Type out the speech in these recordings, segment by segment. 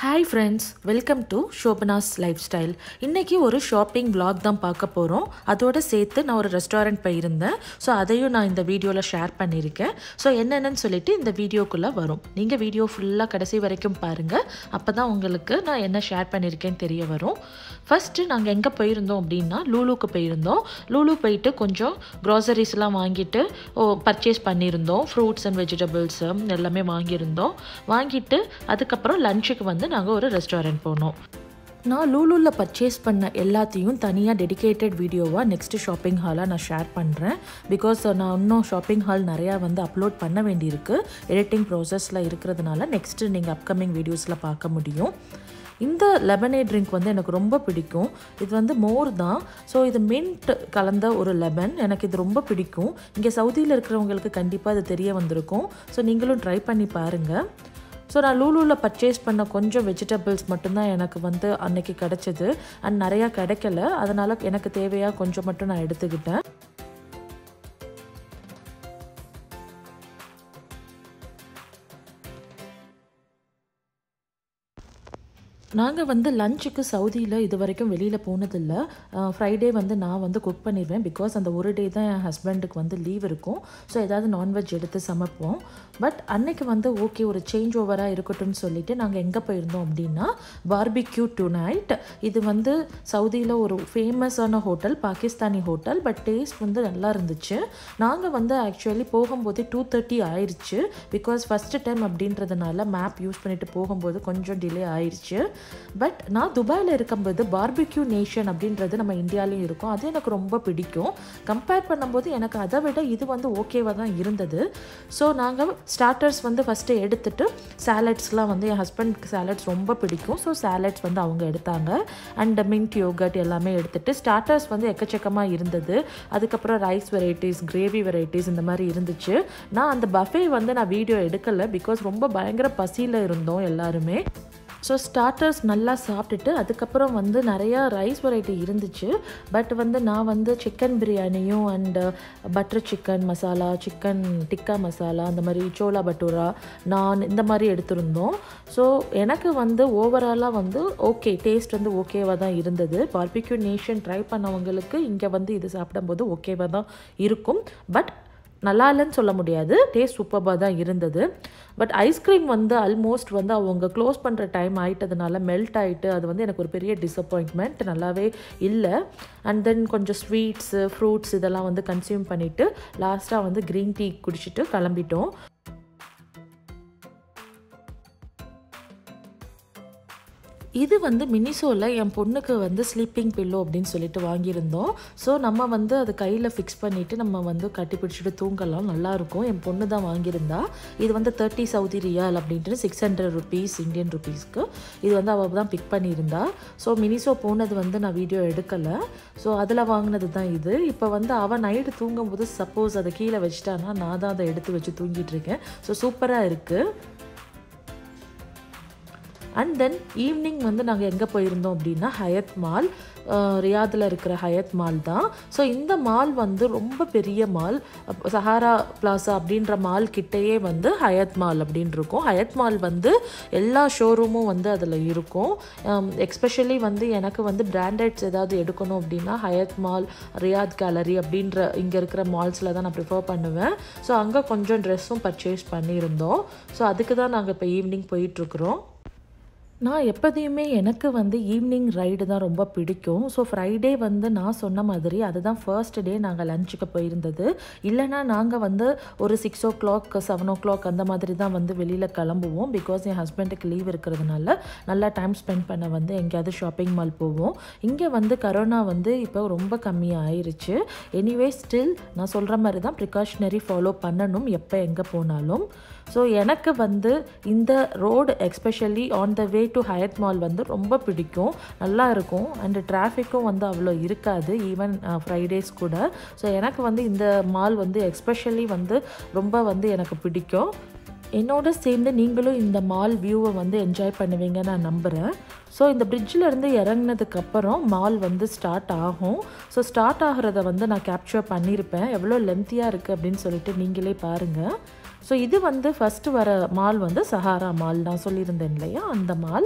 hi friends welcome to Shobana's lifestyle இன்றைக்கி ஒரு shopping vlog தான் பார்க்க போகிறோம் அதோடு சேர்த்து நான் ஒரு ரெஸ்டாரண்ட் போயிருந்தேன் ஸோ அதையும் நான் இந்த வீடியோவில் ஷேர் பண்ணியிருக்கேன் ஸோ என்னென்னு சொல்லிட்டு இந்த வீடியோக்குள்ளே வரும் நீங்கள் வீடியோ ஃபுல்லாக கடைசி வரைக்கும் பாருங்கள் அப்போ தான் உங்களுக்கு நான் என்ன ஷேர் பண்ணியிருக்கேன்னு தெரிய வரும் ஃபஸ்ட்டு நாங்கள் எங்கே போயிருந்தோம் அப்படின்னா லூலுக்கு போயிருந்தோம் லூலு போயிட்டு கொஞ்சம் க்ராசரிஸ்லாம் வாங்கிட்டு ஓ பர்ச்சேஸ் பண்ணியிருந்தோம் ஃப்ரூட்ஸ் அண்ட் வெஜிடபிள்ஸ் எல்லாமே வாங்கியிருந்தோம் வாங்கிட்டு அதுக்கப்புறம் லஞ்சுக்கு வந்து நாங்கள் ஒரு ரெஸ்டாரண்ட் போனோம் நான் லூலூவில் பர்ச்சேஸ் பண்ண எல்லாத்தையும் தனியாக டெடிகேட்டட் வீடியோவாக நெக்ஸ்ட்டு ஷாப்பிங் ஹாலாக நான் ஷேர் பண்ணுறேன் பிகாஸ் நான் இன்னும் ஷாப்பிங் ஹால் நிறையா வந்து அப்லோட் பண்ண வேண்டியிருக்கு எடிட்டிங் ப்ராசஸில் இருக்கிறதுனால நெக்ஸ்ட்டு நீங்கள் அப்கமிங் வீடியோஸில் பார்க்க முடியும் இந்த லெமனே ட்ரிங்க் வந்து எனக்கு ரொம்ப பிடிக்கும் இது வந்து மோர் தான் ஸோ இது மின்ட் கலந்த ஒரு லெமன் எனக்கு இது ரொம்ப பிடிக்கும் இங்கே சவுதியில் இருக்கிறவங்களுக்கு கண்டிப்பாக அது தெரிய வந்திருக்கும் ஸோ நீங்களும் ட்ரை பண்ணி பாருங்கள் ஸோ நான் லூலூவில் பர்ச்சேஸ் பண்ண கொஞ்சம் வெஜிடபிள்ஸ் மட்டும்தான் எனக்கு வந்து அன்னைக்கு கிடச்சிது அண்ட் நிறையா கிடைக்கல அதனால் எனக்கு தேவையாக கொஞ்சம் மட்டும் நான் எடுத்துக்கிட்டேன் நாங்கள் வந்து லஞ்சுக்கு சவுதியில் இது வரைக்கும் வெளியில் போனதில்லை ஃப்ரைடே வந்து நான் வந்து குக் பண்ணிடுவேன் பிகாஸ் அந்த ஒரு டே தான் என் ஹஸ்பண்டுக்கு வந்து லீவ் இருக்கும் ஸோ ஏதாவது நான்வெஜ் எடுத்து சமைப்போம் பட் அன்னைக்கு வந்து ஓகே ஒரு சேஞ்ச் ஓவராக இருக்கட்டும்னு சொல்லிட்டு நாங்கள் எங்கே போயிருந்தோம் அப்படின்னா பார்பிக்யூ டு நைட் இது வந்து சவுதியில் ஒரு ஃபேமஸான hotel Pakistani hotel but taste வந்து நல்லா இருந்துச்சு நாங்கள் வந்து ஆக்சுவலி போகும்போது டூ தேர்ட்டி ஆயிடுச்சு பிகாஸ் ஃபஸ்ட்டு டைம் அப்படின்றதுனால மேப் யூஸ் பண்ணிட்டு போகும்போது கொஞ்சம் டிலே ஆயிடுச்சு பட் நான் துபாயில் இருக்கும்போது பார்பிக்யூ நேஷன் அப்படின்றது நம்ம இந்தியாலையும் இருக்கும் அது எனக்கு ரொம்ப பிடிக்கும் கம்பேர் பண்ணும்போது எனக்கு அதை விட இது வந்து ஓகேவாக தான் இருந்தது ஸோ நாங்கள் ஸ்டார்டர்ஸ் வந்து ஃபஸ்ட்டு எடுத்துட்டு சாலட்ஸ்லாம் வந்து என் ஹஸ்பண்ட்க்கு சாலட்ஸ் ரொம்ப பிடிக்கும் ஸோ சாலட்ஸ் வந்து அவங்க எடுத்தாங்க அண்ட் மின்ட் யோகட் எல்லாமே எடுத்துட்டு ஸ்டார்டர்ஸ் வந்து எக்கச்சக்கமாக இருந்தது அதுக்கப்புறம் ரைஸ் வெரைட்டிஸ் கிரேவி வெரைட்டிஸ் இந்த மாதிரி இருந்துச்சு நான் அந்த பஃபே வந்து நான் வீடியோ எடுக்கலை பிகாஸ் ரொம்ப பயங்கர பசியில் இருந்தோம் எல்லாருமே ஸோ ஸ்டார்டர்ஸ் நல்லா சாப்பிட்டுட்டு அதுக்கப்புறம் வந்து நிறையா ரைஸ் வெரைட்டி இருந்துச்சு பட் வந்து நான் வந்து சிக்கன் பிரியாணியும் and butter chicken masala chicken tikka masala அந்த மாதிரி சோலா பட்டூரா நான் இந்த மாதிரி எடுத்திருந்தோம் ஸோ எனக்கு வந்து ஓவராலாக வந்து ஓகே டேஸ்ட் வந்து ஓகேவாக தான் இருந்தது பார்பிக்யூ நேஷன் ட்ரை பண்ணவங்களுக்கு இங்கே வந்து இது சாப்பிடும்போது ஓகேவாக தான் இருக்கும் பட் நல்லா இல்லைன்னு சொல்ல முடியாது டேஸ்ட் சூப்பராக தான் இருந்தது பட் ஐஸ்கிரீம் வந்து ஆல்மோஸ்ட் வந்து அவங்க க்ளோஸ் பண்ணுற டைம் ஆகிட்டதுனால மெல்ட் ஆகிட்டு அது வந்து எனக்கு ஒரு பெரிய டிசப்பாயின்ட்மெண்ட் நல்லாவே இல்லை அண்ட் தென் கொஞ்சம் ஸ்வீட்ஸு ஃப்ரூட்ஸ் இதெல்லாம் வந்து கன்சியூம் பண்ணிவிட்டு லாஸ்ட்டாக வந்து க்ரீன் டீ குடிச்சிட்டு கிளம்பிட்டோம் இது வந்து மினிசோவில் என் பொண்ணுக்கு வந்து ஸ்லீப்பிங் பில்லோ அப்படின்னு சொல்லிட்டு வாங்கியிருந்தோம் ஸோ நம்ம வந்து அது கையில் ஃபிக்ஸ் பண்ணிவிட்டு நம்ம வந்து கட்டி பிடிச்சிட்டு தூங்கலாம் நல்லாயிருக்கும் என் பொண்ணு தான் வாங்கியிருந்தா இது வந்து தேர்ட்டி சவுதி ரியால் அப்படின்ட்டு சிக்ஸ் ஹண்ட்ரட் ருபீஸ் இந்தியன் ருபீஸ்க்கு இது வந்து அவள் தான் பிக் பண்ணியிருந்தா ஸோ மினிசோ போனது வந்து நான் வீடியோ எடுக்கலை ஸோ அதில் வாங்கினது தான் இது இப்போ வந்து அவள் நைட்டு தூங்கும்போது சப்போஸ் அதை கீழே வச்சிட்டானா நான் தான் அதை எடுத்து வச்சு தூங்கிட்டு இருக்கேன் ஸோ சூப்பராக இருக்குது அண்ட் தென் ஈவினிங் வந்து நாங்கள் எங்கே போயிருந்தோம் அப்படின்னா ஹயத் மால் ரியாதில் இருக்கிற ஹயத் மால் தான் ஸோ இந்த மால் வந்து ரொம்ப பெரிய மால் சஹாரா பிளாசா அப்படின்ற மால் கிட்டேயே வந்து ஹயத் மால் அப்படின்னு இருக்கும் ஹயத் மால் வந்து எல்லா ஷோரூமும் வந்து அதில் இருக்கும் எக்ஸ்பெஷலி வந்து எனக்கு வந்து பிராண்டட்ஸ் ஏதாவது எடுக்கணும் அப்படின்னா ஹயத் மால் ரியாத் கேலரி அப்படின்ற இங்கே இருக்கிற மால்ஸில் தான் நான் ப்ரிஃபர் பண்ணுவேன் ஸோ அங்கே கொஞ்சம் ட்ரெஸ்ஸும் பர்ச்சேஸ் பண்ணியிருந்தோம் ஸோ அதுக்கு தான் நாங்கள் இப்போ ஈவினிங் போயிட்டுருக்குறோம் நான் எப்போதையுமே எனக்கு வந்து ஈவினிங் ரைடு தான் ரொம்ப பிடிக்கும் ஸோ ஃப்ரைடே வந்து நான் சொன்ன மாதிரி அதுதான் ஃபர்ஸ்ட் டே நாங்கள் லஞ்சுக்கு போயிருந்தது இல்லைனா நாங்கள் வந்து ஒரு six o'clock seven o'clock அந்த மாதிரி தான் வந்து வெளியில் கிளம்புவோம் பிகாஸ் என் ஹஸ்பண்டுக்கு லீவ் இருக்கிறதுனால நல்லா டைம் ஸ்பெண்ட் பண்ண வந்து எங்கேயாவது ஷாப்பிங் மால் போவோம் இங்கே வந்து கரோனா வந்து இப்போ ரொம்ப கம்மியாக ஆயிடுச்சு எனிவே ஸ்டில் நான் சொல்கிற மாதிரி தான் ப்ரிகாஷனரி ஃபாலோ பண்ணணும் எப்போ எங்கே போனாலும் ஸோ எனக்கு வந்து இந்த road especially on the way to Hyatt mall வந்து ரொம்ப பிடிக்கும் நல்லா இருக்கும் அண்டு டிராஃபிக்கும் வந்து அவ்வளோ இருக்காது ஈவன் ஃப்ரைடேஸ் கூட ஸோ எனக்கு வந்து இந்த மால் வந்து எக்ஸ்பெஷலி வந்து ரொம்ப வந்து எனக்கு பிடிக்கும் என்னோட சேர்ந்து நீங்களும் இந்த மால் வியூவை வந்து என்ஜாய் பண்ணுவீங்க நான் நம்புகிறேன் ஸோ இந்த பிரிட்ஜில் இருந்து இறங்கினதுக்கு அப்புறம் மால் வந்து ஸ்டார்ட் ஆகும் ஸோ ஸ்டார்ட் ஆகிறத வந்து நான் கேப்சர் பண்ணியிருப்பேன் எவ்வளோ லென்த்தியாக இருக்குது அப்படின்னு சொல்லிட்டு நீங்களே பாருங்கள் ஸோ இது வந்து ஃபஸ்ட்டு வர மால் வந்து சஹாரா மால் நான் சொல்லியிருந்தேன் இல்லையா அந்த மால்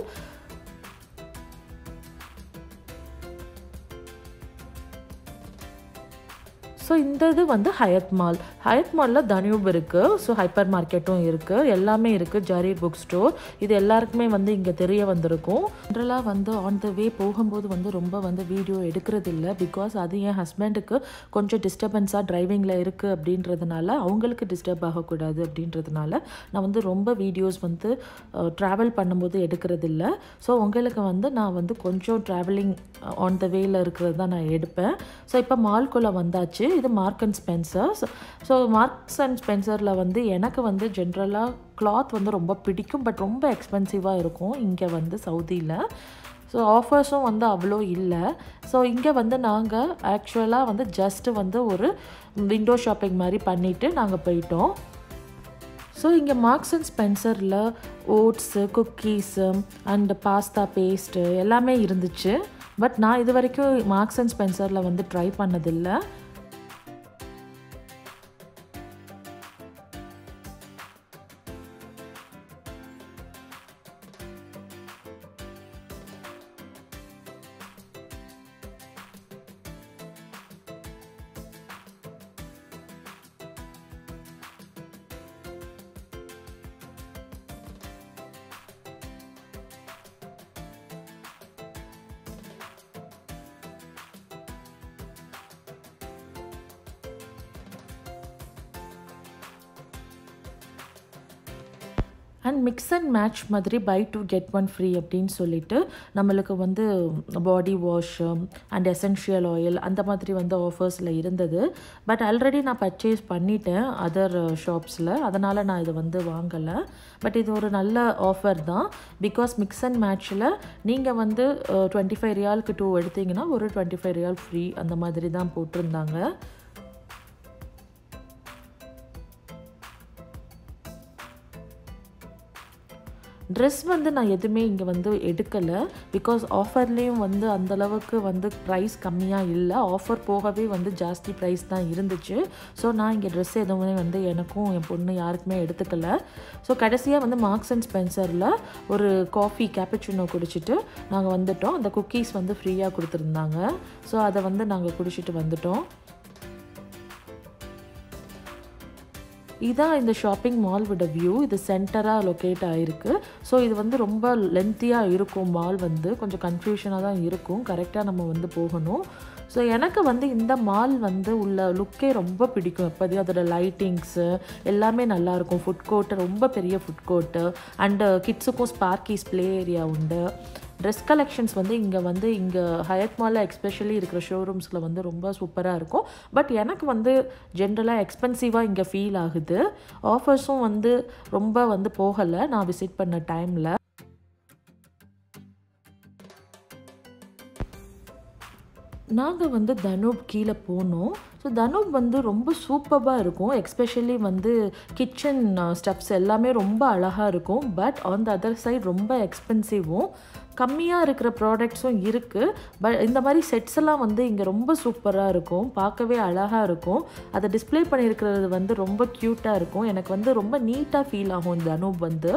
ஸோ இந்த இது வந்து ஹயத் மால் ஹயத் மாலில் தனியூப் இருக்குது ஸோ ஹைப்பர் மார்க்கெட்டும் இருக்குது எல்லாமே இருக்குது ஜரீர் புக் ஸ்டோர் இது எல்லாருக்குமே வந்து இங்கே தெரிய வந்திருக்கும் ஜென்ரலாக வந்து ஆன் த வே போகும்போது வந்து ரொம்ப வந்து வீடியோ எடுக்கிறது இல்லை பிகாஸ் அது என் ஹஸ்பண்டுக்கு கொஞ்சம் டிஸ்டர்பன்ஸாக டிரைவிங்கில் இருக்குது அப்படின்றதுனால அவங்களுக்கு டிஸ்டர்ப் ஆகக்கூடாது அப்படின்றதுனால நான் வந்து ரொம்ப வீடியோஸ் வந்து ட்ராவல் பண்ணும்போது எடுக்கிறது இல்லை ஸோ உங்களுக்கு வந்து நான் வந்து கொஞ்சம் ட்ராவலிங் ஆன் த வேயில் இருக்கிறது தான் நான் எடுப்பேன் ஸோ இப்போ மால்குள்ளே வந்தாச்சு இது Mark and Spencers so Marks and ஸ்பென்சரில் வந்து எனக்கு வந்து ஜென்ரலாக கிளாத் வந்து ரொம்ப பிடிக்கும் பட் ரொம்ப எக்ஸ்பென்சிவாக இருக்கும் இங்கே வந்து சவுதியில் ஸோ ஆஃபர்ஸும் வந்து அவ்வளோ இல்லை ஸோ இங்கே வந்து நாங்கள் ஆக்சுவலாக வந்து ஜஸ்ட்டு வந்து ஒரு விண்டோ ஷாப்பிங் மாதிரி பண்ணிவிட்டு நாங்கள் போயிட்டோம் ஸோ இங்கே மார்க்ஸ் அண்ட் ஸ்பென்சரில் oats cookies and pasta paste எல்லாமே இருந்துச்சு பட் நான் இது வரைக்கும் மார்க்ஸ் அண்ட் ஸ்பென்சரில் வந்து ட்ரை பண்ணதில்லை அண்ட் மிக்ஸ் அண்ட் மேட்ச் மாதிரி buy two get one free அப்படின்னு சொல்லிட்டு நம்மளுக்கு வந்து body wash and essential oil அந்த மாதிரி வந்து ஆஃபர்ஸில் இருந்தது பட் ஆல்ரெடி நான் பர்ச்சேஸ் பண்ணிட்டேன் அதர் ஷாப்ஸில் அதனால் நான் இதை வந்து வாங்கலை பட் இது ஒரு நல்ல ஆஃபர் தான் பிகாஸ் மிக்ஸ் அண்ட் மேட்ச்சில் நீங்கள் வந்து டுவெண்ட்டி ஃபைவ் ரியாலுக்கு டூ எடுத்தீங்கன்னா ஒரு டுவெண்ட்டி ஃபைவ் ரியால் ஃப்ரீ அந்த மாதிரி தான் போட்டிருந்தாங்க ட்ரெஸ் வந்து நான் எதுவுமே இங்கே வந்து எடுக்கலை பிகாஸ் ஆஃபர்லேயும் வந்து அந்தளவுக்கு வந்து ப்ரைஸ் கம்மியாக இல்லை ஆஃபர் போகவே வந்து ஜாஸ்தி ப்ரைஸ் தான் இருந்துச்சு ஸோ நான் இங்கே ட்ரெஸ் எதுவுமே வந்து எனக்கும் என் பொண்ணு யாருக்குமே எடுத்துக்கல ஸோ கடைசியாக வந்து மார்க்ஸ் அண்ட் ஸ்பென்சரில் ஒரு காஃபி கேப்பச்சினோ குடிச்சிட்டு நாங்கள் வந்துட்டோம் அந்த குக்கீஸ் வந்து ஃப்ரீயாக கொடுத்துருந்தாங்க ஸோ அதை வந்து நாங்கள் குடிச்சிட்டு வந்துட்டோம் இதான் இந்த ஷாப்பிங் மால்வோட வியூ இது சென்டராக லொக்கேட் ஆகிருக்கு ஸோ இது வந்து ரொம்ப லென்த்தியாக இருக்கும் மால் வந்து கொஞ்சம் கன்ஃபியூஷனாக தான் இருக்கும் கரெக்டாக நம்ம வந்து போகணும் ஸோ எனக்கு வந்து இந்த மால் வந்து உள்ள லுக்கே ரொம்ப பிடிக்கும் எப்போதையும் அதோட லைட்டிங்ஸு எல்லாமே நல்லாயிருக்கும் ஃபுட் கோர்ட்டு ரொம்ப பெரிய ஃபுட் கோர்ட்டு அண்டு கிட்ஸுக்கும் ஸ்பார்க்கீஸ் ப்ளே ஏரியா உண்டு ட்ரெஸ் கலெக்ஷன்ஸ் வந்து இங்கே வந்து இங்கே ஹயத் மாலில் எக்ஸ்பெஷலி இருக்கிற ஷோரூம்ஸில் வந்து ரொம்ப சூப்பராக இருக்கும் பட் எனக்கு வந்து ஜென்ரலாக எக்ஸ்பென்சிவாக இங்கே ஃபீல் ஆகுது ஆஃபர்ஸும் வந்து ரொம்ப வந்து போகலை நான் விசிட் பண்ண டைமில் நாங்கள் வந்து தனூப் கீழே போனோம் ஸோ தனூப் வந்து ரொம்ப சூப்பராக இருக்கும் எக்ஸ்பெஷலி வந்து கிச்சன் ஸ்டெப்ஸ் எல்லாமே ரொம்ப அழகாக இருக்கும் but on the other side ரொம்ப எக்ஸ்பென்சிவும் கம்மியாக இருக்கிற ப்ராடக்ட்ஸும் இருக்குது பட் இந்த மாதிரி செட்ஸ் எல்லாம் வந்து இங்கே ரொம்ப சூப்பராக இருக்கும் பார்க்கவே அழகாக இருக்கும் அதை டிஸ்பிளே பண்ணியிருக்கிறது வந்து ரொம்ப க்யூட்டாக இருக்கும் எனக்கு வந்து ரொம்ப நீட்டாக ஃபீல் ஆகும் இந்த அனூப் வந்து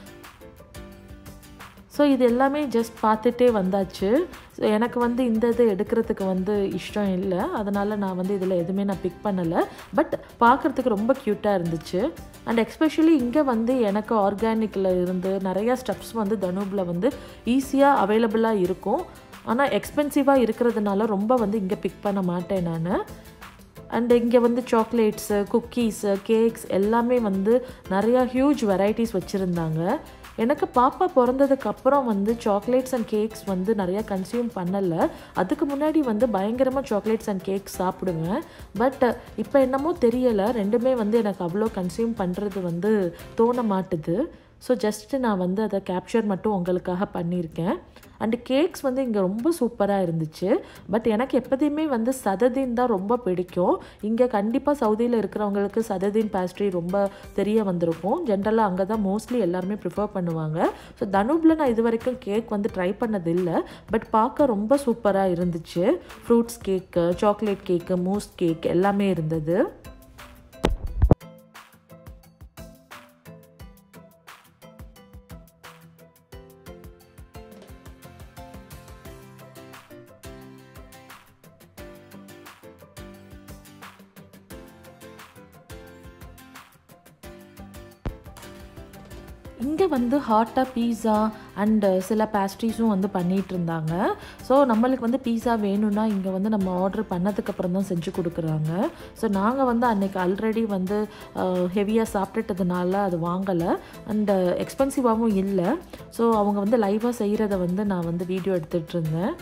ஸோ இது எல்லாமே ஜஸ்ட் பார்த்துட்டே வந்தாச்சு ஸோ எனக்கு வந்து இந்த இது எடுக்கிறதுக்கு வந்து இஷ்டம் இல்லை அதனால் நான் வந்து இதில் எதுவுமே நான் பிக் பண்ணலை பட் பார்க்குறதுக்கு ரொம்ப க்யூட்டாக இருந்துச்சு அண்ட் எக்ஸ்பெஷலி இங்கே வந்து எனக்கு ஆர்கானிக்கில் இருந்து நிறையா ஸ்டெப்ஸ் வந்து தனூபில் வந்து ஈஸியாக அவைலபிளாக இருக்கும் ஆனால் எக்ஸ்பென்சிவாக இருக்கிறதுனால ரொம்ப வந்து இங்கே பிக் பண்ண மாட்டேன் நான் அண்ட் இங்கே வந்து சாக்லேட்ஸு குக்கீஸு கேக்ஸ் எல்லாமே வந்து நிறையா ஹியூஜ் வெரைட்டிஸ் வச்சுருந்தாங்க எனக்கு பாப்பா பிறந்ததுக்கு அப்புறம் வந்து சாக்லேட்ஸ் அண்ட் கேக்ஸ் வந்து நிறையா கன்சியூம் பண்ணலை அதுக்கு முன்னாடி வந்து பயங்கரமாக சாக்லேட்ஸ் அண்ட் கேக்ஸ் சாப்பிடுவேன் பட் இப்போ என்னமோ தெரியலை ரெண்டுமே வந்து எனக்கு அவ்வளோ கன்சியூம் பண்ணுறது வந்து தோண மாட்டுது ஸோ ஜஸ்ட்டு நான் வந்து அதை கேப்சர் மட்டும் உங்களுக்காக பண்ணியிருக்கேன் அண்டு கேக்ஸ் வந்து இங்கே ரொம்ப சூப்பராக இருந்துச்சு பட் எனக்கு எப்போதையுமே வந்து சததீன் தான் ரொம்ப பிடிக்கும் இங்கே கண்டிப்பாக சவுதியில் இருக்கிறவங்களுக்கு சததீன் பேஸ்ட்ரி ரொம்ப தெரிய வந்திருக்கும் ஜென்ரலாக அங்கே தான் மோஸ்ட்லி எல்லாருமே ப்ரிஃபர் பண்ணுவாங்க ஸோ தனூபில் நான் இது வரைக்கும் கேக் வந்து ட்ரை பண்ணதில்லை பட் பார்க்க ரொம்ப சூப்பராக இருந்துச்சு fruits cake chocolate cake mousse cake எல்லாமே இருந்தது இங்கே வந்து ஹாட்டாக பீஸா அண்டு சில பேஸ்ட்ரீஸும் வந்து பண்ணிகிட்டு இருந்தாங்க ஸோ நம்மளுக்கு வந்து பீஸா வேணும்னா இங்கே வந்து நம்ம ஆர்டர் பண்ணதுக்கப்புறம் தான் செஞ்சு கொடுக்குறாங்க ஸோ நாங்கள் வந்து அன்றைக்கி ஆல்ரெடி வந்து ஹெவியாக சாப்பிட்டுட்டதுனால அது வாங்கலை அண்டு எக்ஸ்பென்சிவாகவும் இல்லை ஸோ அவங்க வந்து லைவாக செய்கிறத வந்து நான் வந்து வீடியோ எடுத்துகிட்டு இருந்தேன்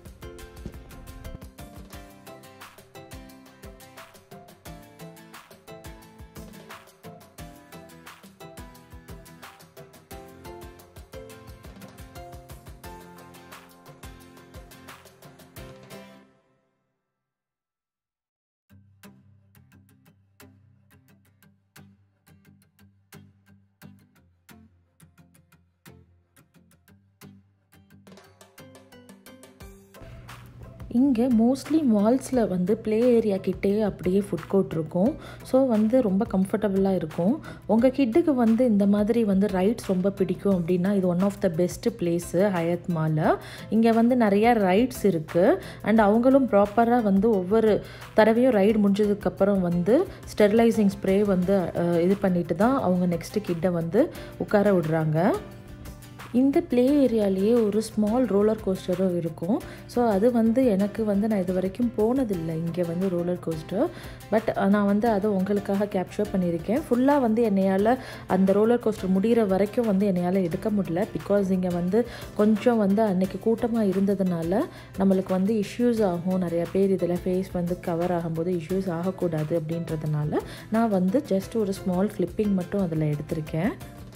இங்கே மோஸ்ட்லி மால்ஸில் வந்து ப்ளே ஏரியா கிட்டே அப்படியே ஃபுட் கோர்ட் இருக்கும் ஸோ வந்து ரொம்ப கம்ஃபர்டபுளாக இருக்கும் உங்கள் கிட்டுக்கு வந்து இந்த மாதிரி வந்து ரைட்ஸ் ரொம்ப பிடிக்கும் அப்படின்னா இது one of the best place Hyatt மாலில் இங்கே வந்து நிறையா ரைட்ஸ் இருக்குது அண்ட் அவங்களும் ப்ராப்பராக வந்து ஒவ்வொரு தடவையும் ரைடு முடிஞ்சதுக்கப்புறம் வந்து ஸ்டெரிலைசிங் ஸ்ப்ரே வந்து இது பண்ணிட்டு தான் அவங்க நெக்ஸ்ட்டு கிட்டை வந்து உட்கார விடுறாங்க இந்த ப்ளே ஏரியாலேயே ஒரு ஸ்மால் ரோலர் கோஸ்டரும் இருக்கும் ஸோ அது வந்து எனக்கு வந்து நான் இது வரைக்கும் போனதில்லை இங்கே வந்து ரோலர் கோஸ்டர் பட் நான் வந்து அதை உங்களுக்காக கேப்சர் பண்ணியிருக்கேன் ஃபுல்லாக வந்து என்னையால் அந்த ரோலர் கோஸ்டர் முடிகிற வரைக்கும் வந்து என்னையால் எடுக்க முடியல பிகாஸ் இங்கே வந்து கொஞ்சம் வந்து அன்னைக்கு கூட்டமாக இருந்ததுனால நம்மளுக்கு வந்து இஷ்யூஸ் ஆகும் நிறைய பேர் இதில் ஃபேஸ் வந்து கவர் ஆகும்போது இஷ்யூஸ் ஆகக்கூடாது அப்படின்றதுனால நான் வந்து ஜஸ்ட் ஒரு ஸ்மால் கிளிப்பிங் மட்டும் அதில் எடுத்திருக்கேன்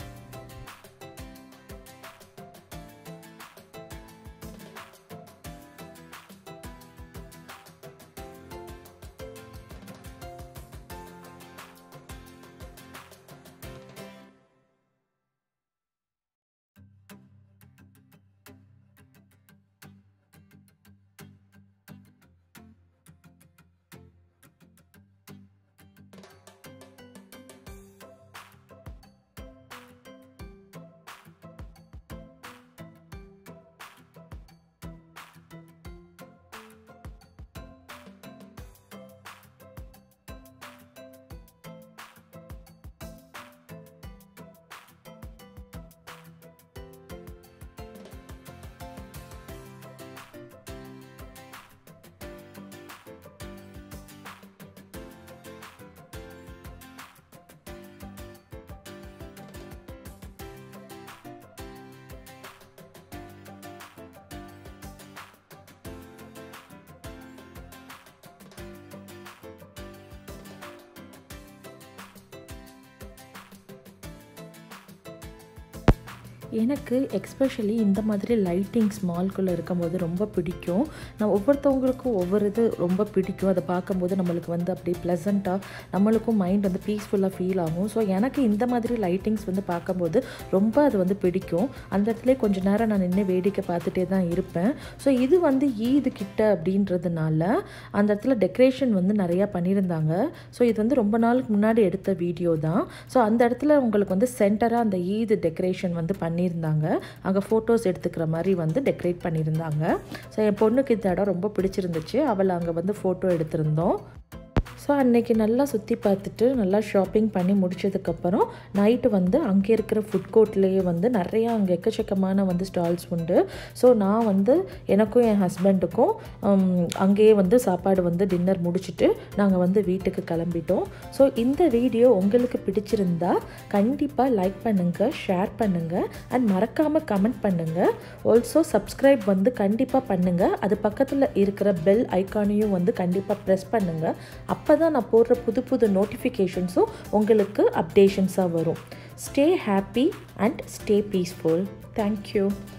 எனக்கு எக்ஸ்பெஷலி இந்த மாதிரி லைட்டிங்ஸ் மால்குள்ளே இருக்கும்போது ரொம்ப பிடிக்கும் நான் ஒவ்வொருத்தவங்களுக்கும் ஒவ்வொரு இது ரொம்ப பிடிக்கும் அதை பார்க்கும்போது நம்மளுக்கு வந்து அப்படியே ப்ளசண்ட்டாக நம்மளுக்கும் மைண்ட் வந்து பீஸ்ஃபுல்லாக ஃபீல் ஆகும் ஸோ எனக்கு இந்த மாதிரி லைட்டிங்ஸ் வந்து பார்க்கும்போது ரொம்ப அது வந்து பிடிக்கும் அந்த இடத்துல கொஞ்ச நேரம் நான் நின்று வேடிக்கை பார்த்துட்டே தான் இருப்பேன் ஸோ இது வந்து ஈது கிட்ட அப்படின்றதுனால அந்த இடத்துல டெக்கரேஷன் வந்து நிறையா பண்ணியிருந்தாங்க ஸோ இது வந்து ரொம்ப நாளுக்கு முன்னாடி எடுத்த வீடியோ தான் ஸோ அந்த இடத்துல உங்களுக்கு வந்து சென்டராக அந்த ஈது டெக்கரேஷன் வந்து பண்ணியிருந்தாங்க அங்கே ஃபோட்டோஸ் எடுத்துக்கிற மாதிரி வந்து டெக்கரேட் பண்ணியிருந்தாங்க ஸோ என் பொண்ணுக்கு இந்த இடம் ரொம்ப பிடிச்சிருந்துச்சு அவளை அங்கே வந்து ஃபோட்டோ எடுத்திருந்தோம் ஸோ அன்னைக்கு நல்லா சுற்றி பார்த்துட்டு நல்லா ஷாப்பிங் பண்ணி முடிச்சதுக்கப்புறம் நைட்டு வந்து அங்கே இருக்கிற ஃபுட் கோர்ட்லேயே வந்து நிறையா அங்கே எக்கச்சக்கமான வந்து ஸ்டால்ஸ் உண்டு ஸோ நான் வந்து எனக்கும் என் ஹஸ்பண்டுக்கும் அங்கேயே வந்து சாப்பாடு வந்து டின்னர் முடிச்சுட்டு நாங்கள் வந்து வீட்டுக்கு கிளம்பிட்டோம் ஸோ இந்த வீடியோ உங்களுக்கு பிடிச்சிருந்தா கண்டிப்பாக லைக் பண்ணுங்கள் ஷேர் பண்ணுங்கள் அண்ட் மறக்காமல் கமெண்ட் பண்ணுங்கள் ஆல்சோ சப்ஸ்கிரைப் வந்து கண்டிப்பாக பண்ணுங்கள் அது பக்கத்தில் இருக்கிற பெல் ஐக்கானையும் வந்து கண்டிப்பாக ப்ரெஸ் பண்ணுங்கள் அப்போ தான் நான் போடுற புது புது நோட்டிஃபிகேஷன்ஸும் உங்களுக்கு அப்டேஷன்ஸாக வரும் stay happy and stay peaceful thank you